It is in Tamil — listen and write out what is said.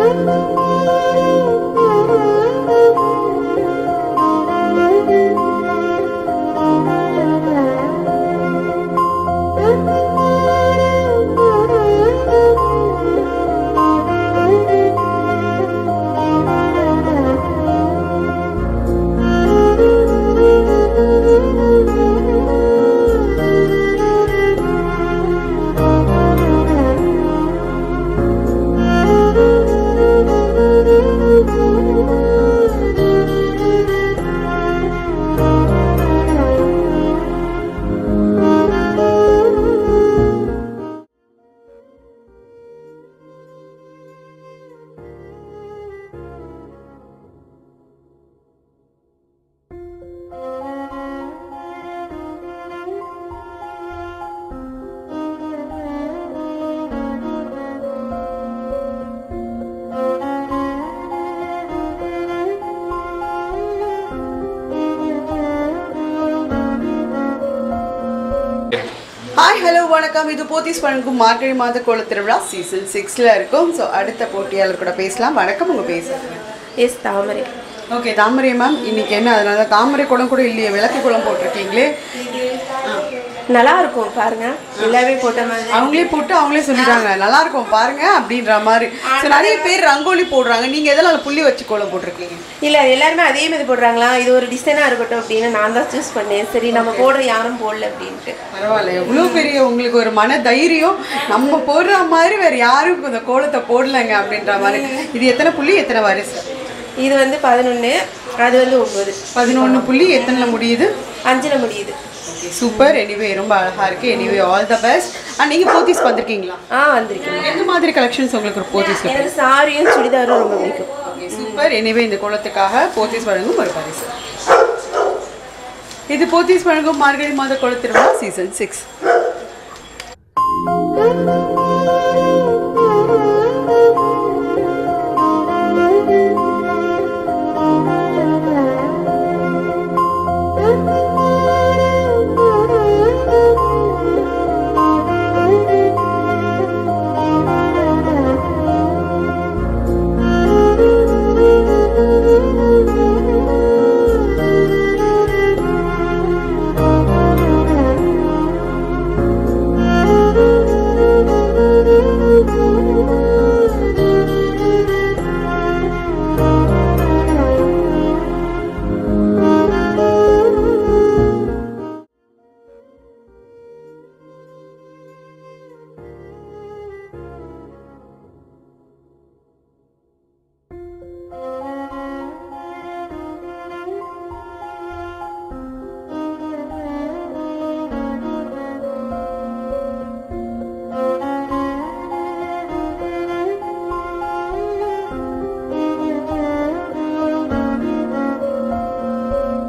ஹாய் ஹலோ வணக்கம் இது போத்தீஸ் வழங்கும் மார்கழி மாத கோல திருவிழா சீசன் சிக்ஸில் இருக்கும் ஸோ அடுத்த போட்டியாளர் கூட பேசலாம் வணக்கம் உங்கள் பேசுகிறேன் yes Thamarai okay Thamarai ma'am இன்னைக்கு என்ன அதனால தான் தாமரை குளம் கூட இல்லையே விளக்கு குளம் போட்டிருக்கீங்களே நல்லா இருக்கும் பாருங்க எல்லாமே போட்ட மாதிரி அவங்களே போட்டு அவங்களே சொல்லிட்டாங்க நல்லா இருக்கும் பாருங்க அப்படின்ற மாதிரி ஸோ நிறைய பேர் ரங்கோலி போடுறாங்க நீங்கள் எதனால் புள்ளி வச்சு கோலம் போட்டிருக்கீங்க இல்ல எல்லாருமே அதே மாதிரி போடுறாங்களா இது ஒரு டிசைனா இருக்கட்டும் அப்படின்னு நான் தான் சூஸ் பண்ணேன் சரி நம்ம போடுற யாரும் போடல அப்படின்ட்டு பரவாயில்ல எவ்வளோ பெரிய உங்களுக்கு ஒரு மன தைரியம் நம்ம போடுற மாதிரி வேற யாரும் இந்த கோலத்தை போடலைங்க அப்படின்ற மாதிரி இது எத்தனை புள்ளி எத்தனை வரிசை இது வந்து பதினொன்று அது வந்து ஒன்பது பதினொன்று புள்ளி எத்தனைல முடியுது அஞ்சுல முடியுது சூப்பர் எனிவே ரொம்ப அழகா இருக்கு anyway all the best and நீங்க போத்தீஸ் வந்திருக்கீங்களா ஆ வந்திருக்கேன் எந்த மாதிரி கலெக்ஷன்ஸ் உங்களுக்கு ஒரு போத்தீஸ்ல எனக்கு சாரியும் சுடிதாரும் ரொம்ப பிடிக்கும் சூப்பர் எனிவே இந்த கோலத்துக்காக போத்தீஸ் வழங்கும் ஒரு பரிசு இது போத்தீஸ் வழங்கும் மார்கழி மாத கோலத்திருவிழா சீசன் சிக்ஸ்